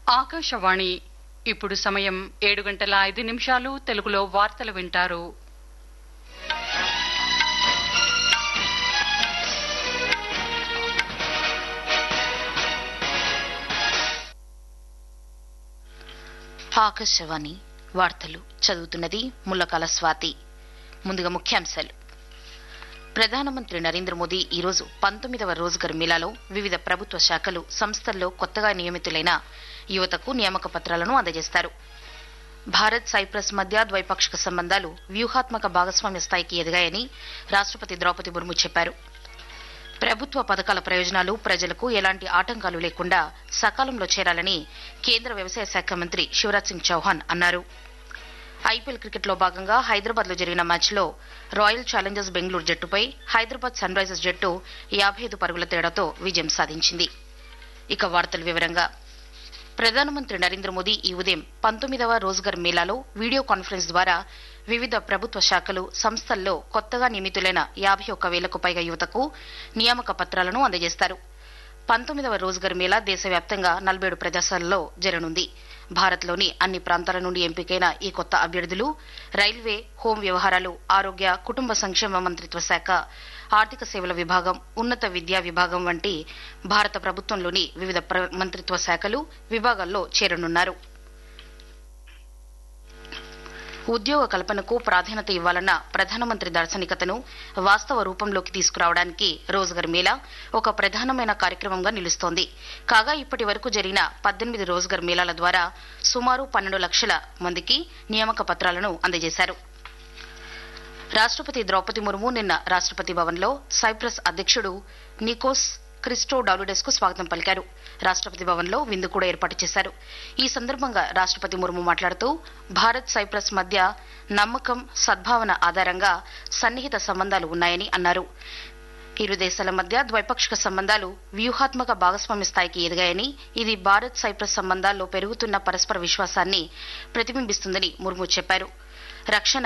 ఆకాశవాణి ఇప్పుడు సమయం ఏడు గంటల ఐదు నిమిషాలు తెలుగులో వార్తలు వింటారు ఆకాశవాణి వార్తలు చదువుతున్నది ముల్లకాల స్వాతి ముందుగా ముఖ్యాంశాలు ప్రధానమంత్రి నరేంద్ర మోదీ ఈరోజు పంతొమ్మిదవ రోజ్గర్ మేళాలో వివిధ ప్రభుత్వ శాఖలు సంస్థల్లో కొత్తగా నియమితులైన యువతకు నియామక పత్రాలను అందజేస్తారు భారత్ సైప్రస్ మధ్య ద్వైపాక్షిక సంబంధాలు వ్యూహాత్మక భాగస్వామ్య స్థాయికి ఎదిగాయని రాష్టపతి ద్రౌపది ముర్ము చెప్పారు ప్రభుత్వ పథకాల ప్రయోజనాలు ప్రజలకు ఎలాంటి ఆటంకాలు లేకుండా సకాలంలో చేరాలని కేంద్ర వ్యవసాయ శాఖ మంత్రి శివరాజ్ సింగ్ చౌహాన్ అన్నారు ఐపీఎల్ క్రికెట్లో భాగంగా హైదరాబాద్ లో జరిగిన మ్యాచ్లో రాయల్ ఛాలెంజర్స్ బెంగళూరు జట్టుపై హైదరాబాద్ సన్ రైజర్స్ జట్టు యాభై ఐదు పరుగుల తేడాతో విజయం సాధించింది ఇక వార్తల వివరంగా ప్రధానమంత్రి నరేంద్ర మోదీ ఈ ఉదయం పంతొమ్మిదవ రోజ్గర్ మేళాలో వీడియో కాన్ఫరెన్స్ ద్వారా వివిధ ప్రభుత్వ శాఖలు సంస్థల్లో కొత్తగా నియమితులైన యాభై ఒక్క వేలకు పైగా యువతకు నియామక పత్రాలను అందజేస్తారు పంతొమ్మిదవ రోజ్గర్ మేళా దేశవ్యాప్తంగా నలభై ఏడు ప్రదేశాలలో జరగనుంది భారత్లోని అన్ని ప్రాంతాల నుండి ఎంపికైన ఈ కొత్త అభ్యర్థులు రైల్వే హోం వ్యవహారాలు ఆరోగ్య కుటుంబ సంక్షేమ మంత్రిత్వ శాఖ ఆర్థిక సేవల విభాగం ఉన్నత విద్యా విభాగం వంటి భారత ప్రభుత్వంలోని వివిధ ప్ర- మంత్రిత్వ శాఖలు విభాగాల్లో చేరనున్నారు ఉద్యోగ కల్పనకు ప్రాధాన్యత ఇవ్వాలన్న ప్రధానమంత్రి దార్శనికతను వాస్తవ రూపంలోకి తీసుకురావడానికి రోజ్గర్ మేళా ఒక ప్రధానమైన కార్యక్రమంగా నిలుస్తోంది కాగా ఇప్పటి వరకు జరిగిన పద్దెనిమిది రోజ్గర్ మేళాల ద్వారా సుమారు పన్నెండు లక్షల మందికి నియామక పత్రాలను అందజేశారు రాష్టపతి ద్రౌపది ముర్ము నిన్న రాష్టపతి భవన్లో సైప్రస్ అధ్యక్షుడు నికోస్ క్రిస్టో డౌలుడెస్ కు స్వాగతం పలికారు రాష్టపతి భవన్లో విందు కూడా ఏర్పాటు చేశారు ఈ సందర్భంగా రాష్టపతి ముర్ము మాట్లాడుతూ భారత్ సైప్రస్ మధ్య నమ్మకం సద్భావన ఆధారంగా సన్నిహిత సంబంధాలు ఉన్నాయని అన్నారు ఇరు దేశాల మధ్య ద్వైపాక్షిక సంబంధాలు వ్యూహాత్మక భాగస్వామ్య స్థాయికి ఎదిగాయని ఇది భారత్ సైప్రస్ సంబంధాల్లో పెరుగుతున్న పరస్పర విశ్వాసాన్ని ప్రతిబింబిస్తుందని ముర్ము చెప్పారు రక్షణ